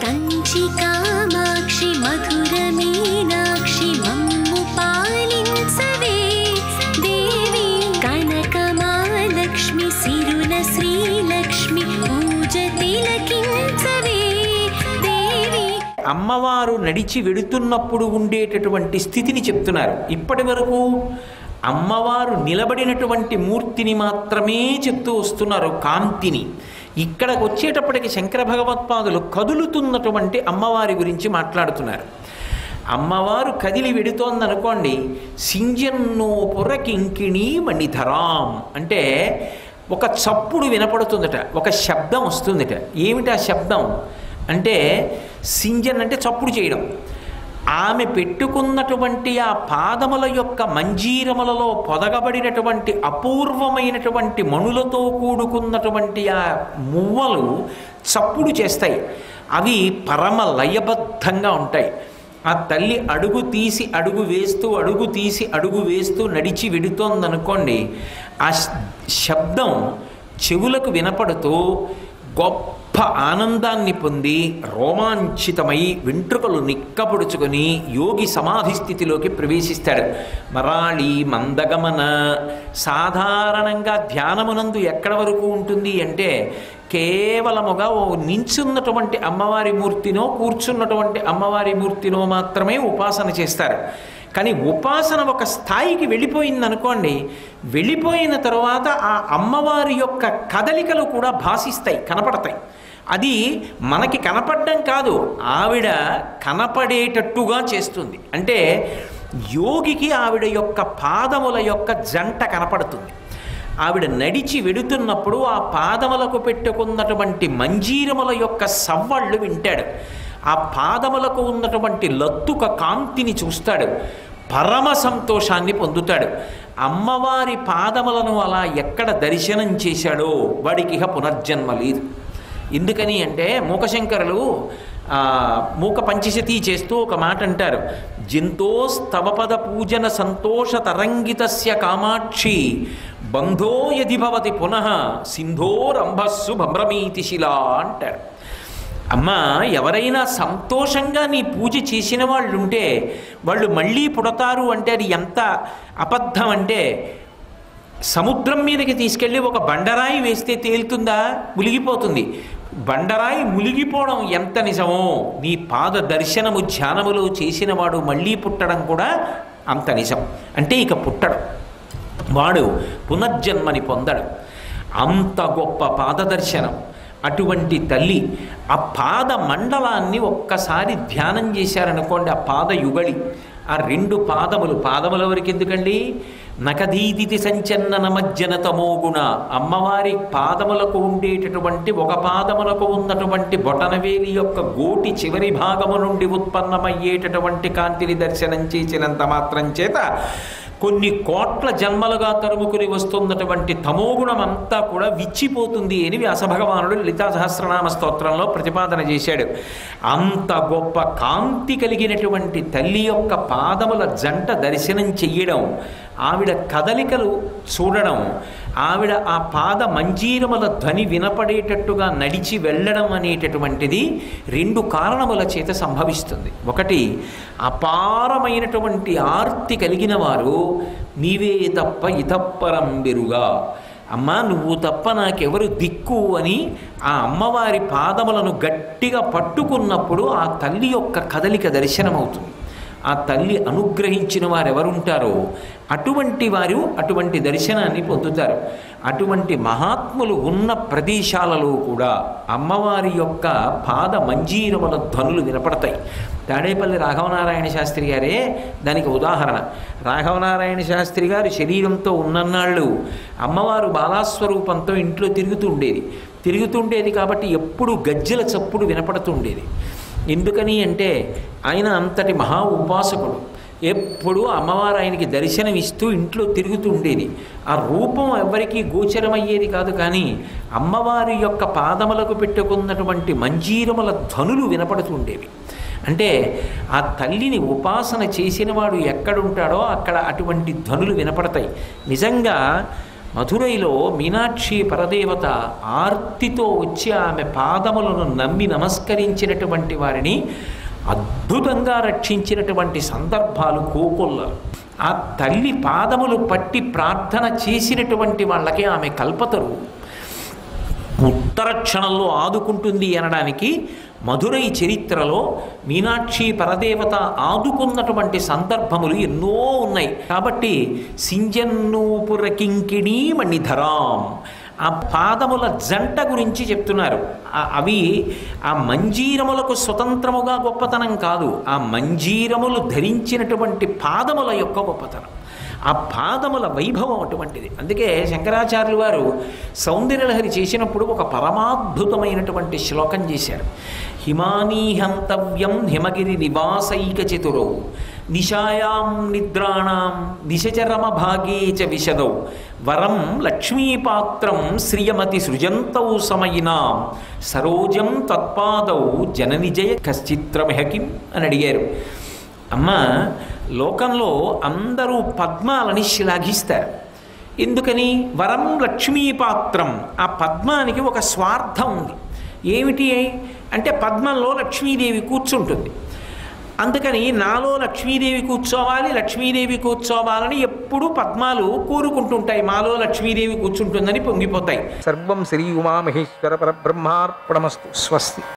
కంచి కామాక్షి మధుర మీనాక్షి మమ్ము పాలించవే దేవి కనకమాలక్ష్మి సిరుల శ్రీలక్ష్మి పూజ తిలకించవే దేవి అమ్మవారు నడిచి వెడుతున్నప్పుడు ఉండేటటువంటి స్థితిని చెప్తున్నారు ఇప్పటి వరకు అమ్మవారు నిలబడినటువంటి మూర్తిని మాత్రమే చెప్తూ వస్తున్నారు కాంతిని ఇక్కడికి వచ్చేటప్పటికి శంకర భగవత్పాదులు కదులుతున్నటువంటి అమ్మవారి గురించి మాట్లాడుతున్నారు అమ్మవారు కదిలి వెడుతోందనుకోండి సింజన్నో పురకింకిణి మణిధరాం అంటే ఒక చప్పుడు వినపడుతుందట ఒక శబ్దం వస్తుందట ఏమిటి ఆ శబ్దం అంటే సింజన్ అంటే చప్పుడు చేయడం ఆమె పెట్టుకున్నటువంటి ఆ పాదముల యొక్క మంజీరములలో పొదగబడినటువంటి అపూర్వమైనటువంటి మణులతో కూడుకున్నటువంటి ఆ మువ్వలు చప్పుడు చేస్తాయి అవి పరమ లయబద్ధంగా ఉంటాయి ఆ తల్లి అడుగు తీసి అడుగు వేస్తూ అడుగు తీసి అడుగు వేస్తూ నడిచి వెడుతోందనుకోండి ఆ శ- శబ్దం చెవులకు వినపడుతూ గొప్ప ఆనందాన్ని పొంది రోమాంచితమై వెంట్రుకలు నిక్కపొడుచుకొని యోగి సమాధి స్థితిలోకి ప్రవేశిస్తాడు మరాళి మందగమన సాధారణంగా ధ్యానమునందు ఎక్కడ వరకు ఉంటుంది అంటే కేవలముగా ఓ నించున్నటువంటి అమ్మవారి మూర్తినో కూర్చున్నటువంటి అమ్మవారి మూర్తినో మాత్రమే ఉపాసన చేస్తారు కానీ ఉపాసన ఒక స్థాయికి వెళ్ళిపోయింది అనుకోండి వెళ్ళిపోయిన తర్వాత ఆ అమ్మవారి యొక్క కదలికలు కూడా భాషిస్తాయి కనపడతాయి అది మనకి కనపడడం కాదు ఆవిడ కనపడేటట్టుగా చేస్తుంది అంటే యోగికి ఆవిడ యొక్క పాదముల యొక్క జంట కనపడుతుంది ఆవిడ నడిచి వెడుతున్నప్పుడు ఆ పాదములకు పెట్టుకున్నటువంటి మంజీరముల యొక్క సవ్వళ్ళు వింటాడు ఆ పాదములకు ఉన్నటువంటి లత్తుక కాంతిని చూస్తాడు పరమ సంతోషాన్ని పొందుతాడు అమ్మవారి పాదములను అలా ఎక్కడ దర్శనం చేశాడో వాడికి ఇక పునర్జన్మ లేదు ఎందుకని అంటే మూకశంకరులు ఆ, మూక పంచశతి చేస్తూ ఒక మాట అంటారు జంతోస్తవపద పూజన సంతోష తరంగితస్య కామాక్షి బంధో యది భవతి పునః సింధోరంభస్సు భ్రమీతి శిలా అంటారు అమ్మా ఎవరైనా సంతోషంగా నీ పూజ చేసిన వాళ్ళు ఉంటే వాళ్ళు మళ్ళీ పుడతారు అంటే అది ఎంత అబద్ధం అంటే సముద్రం మీదకి తీసుకెళ్ళి ఒక బండరాయి వేస్తే తేలుతుందా మునిగిపోతుంది బండరాయి మునిగిపోవడం ఎంత నిజమో నీ పాద దర్శనము ధ్యానములో చేసిన వాడు మళ్ళీ పుట్టడం కూడా అంత నిజం అంటే ఇక పుట్టడు వాడు పునర్జన్మని పొందడు అంత గొప్ప పాదదర్శనం అటువంటి తల్లి ఆ పాద మండలాన్ని ఒక్కసారి ధ్యానం చేశారనుకోండి ఆ పాద యుగళి ఆ రెండు పాదములు పాదముల వరకు ఎందుకండి నకదీదితి సంచన్న నమజ్జన తమోగుణ అమ్మవారి పాదములకు ఉండేటటువంటి ఒక పాదములకు ఉన్నటువంటి బొటనవేలి యొక్క గోటి చివరి భాగము నుండి ఉత్పన్నమయ్యేటటువంటి కాంతిని దర్శనం చేసినంత మాత్రం చేత కొన్ని కోట్ల జన్మలుగా తరుముకుని వస్తున్నటువంటి తమోగుణం అంతా కూడా విచ్చిపోతుంది అని వ్యాసభగవానుడు లలితా సహస్రనామ స్తోత్రంలో ప్రతిపాదన చేశాడు అంత గొప్ప కాంతి కలిగినటువంటి తల్లి యొక్క పాదముల జంట దర్శనం చెయ్యడం ఆవిడ కదలికలు చూడడం ఆవిడ ఆ పాద మంజీరముల ధ్వని వినపడేటట్టుగా నడిచి వెళ్ళడం అనేటటువంటిది రెండు కారణముల చేత సంభవిస్తుంది ఒకటి అపారమైనటువంటి ఆర్తి కలిగిన వారు నీవే తప్ప ఇతప్పరం బెరుగా అమ్మా నువ్వు తప్ప నాకెవరు దిక్కు అని ఆ అమ్మవారి పాదములను గట్టిగా పట్టుకున్నప్పుడు ఆ తల్లి యొక్క కదలిక దర్శనమవుతుంది ఆ తల్లి అనుగ్రహించిన వారు ఎవరుంటారో అటువంటి వారు అటువంటి దర్శనాన్ని పొందుతారు అటువంటి మహాత్ములు ఉన్న ప్రదేశాలలో కూడా అమ్మవారి యొక్క పాద మంజీరముల ధ్వనులు వినపడతాయి తాడేపల్లి రాఘవనారాయణ శాస్త్రి గారే దానికి ఉదాహరణ రాఘవనారాయణ శాస్త్రి గారు శరీరంతో ఉన్నన్నాళ్ళు అమ్మవారు బాలాస్వరూపంతో ఇంట్లో తిరుగుతూ ఉండేది తిరుగుతుండేది కాబట్టి ఎప్పుడు గజ్జల చప్పుడు వినపడుతుండేది ఎందుకని అంటే ఆయన అంతటి మహా ఉపాసకుడు ఎప్పుడూ అమ్మవారు ఆయనకి దర్శనం ఇస్తూ ఇంట్లో తిరుగుతూ ఉండేది ఆ రూపం ఎవరికీ గోచరమయ్యేది కాదు కానీ అమ్మవారి యొక్క పాదములకు పెట్టుకున్నటువంటి మంజీరముల ధ్వనులు వినపడుతుండేవి అంటే ఆ తల్లిని ఉపాసన చేసినవాడు ఎక్కడుంటాడో అక్కడ అటువంటి ధ్వనులు వినపడతాయి నిజంగా మధురైలో మీనాక్షి పరదేవత ఆర్తితో వచ్చి ఆమె పాదములను నమ్మి నమస్కరించినటువంటి వారిని అద్భుతంగా రక్షించినటువంటి సందర్భాలు కోకొల్లలు ఆ తల్లి పాదములు పట్టి ప్రార్థన చేసినటువంటి వాళ్ళకి ఆమె కల్పతరు ఉత్తర క్షణంలో ఆదుకుంటుంది అనడానికి మధురై చరిత్రలో మీనాక్షి పరదేవత ఆదుకున్నటువంటి సందర్భములు ఎన్నో ఉన్నాయి కాబట్టి సింజన్నూపుర కింకిణీ మణిధరాం ఆ పాదముల జంట గురించి చెప్తున్నారు ఆ- అవి ఆ మంజీరములకు స్వతంత్రముగా గొప్పతనం కాదు ఆ మంజీరములు ధరించినటువంటి పాదముల యొక్క గొప్పతనం ఆ పాదముల వైభవం అటువంటిది అందుకే శంకరాచార్యులు వారు సౌందర్యలహరి చేసినప్పుడు ఒక పరమాద్భుతమైనటువంటి శ్లోకం చేశారు హిమానీహంతవ్యం హిమగిరి నివాసైక చతురౌ నిశాయాం నిద్రాణం నిశచరమ భాగే చ విశదౌ వరం లక్ష్మీపాత్రం శ్రియమతి సృజంతౌ సమయినాం సరోజం తత్పాదౌ జననిజయ కశ్చిత్రమిహకిం అని అడిగారు అమ్మ లోకంలో అందరూ పద్మాలని శ్లాఘిస్తారు ఎందుకని వరం లక్ష్మీపాత్రం ఆ పద్మానికి ఒక స్వార్థం ఉంది ఏమిటి అంటే పద్మంలో లక్ష్మీదేవి కూర్చుంటుంది అందుకని నాలో లక్ష్మీదేవి కూర్చోవాలి లక్ష్మీదేవి కూర్చోవాలని ఎప్పుడూ పద్మాలు కోరుకుంటుంటాయి మాలో లక్ష్మీదేవి కూర్చుంటుందని పొంగిపోతాయి సర్వం శ్రీ ఉమామహేశ్వర పరబ్రహ్మార్పణమస్తు స్వస్తి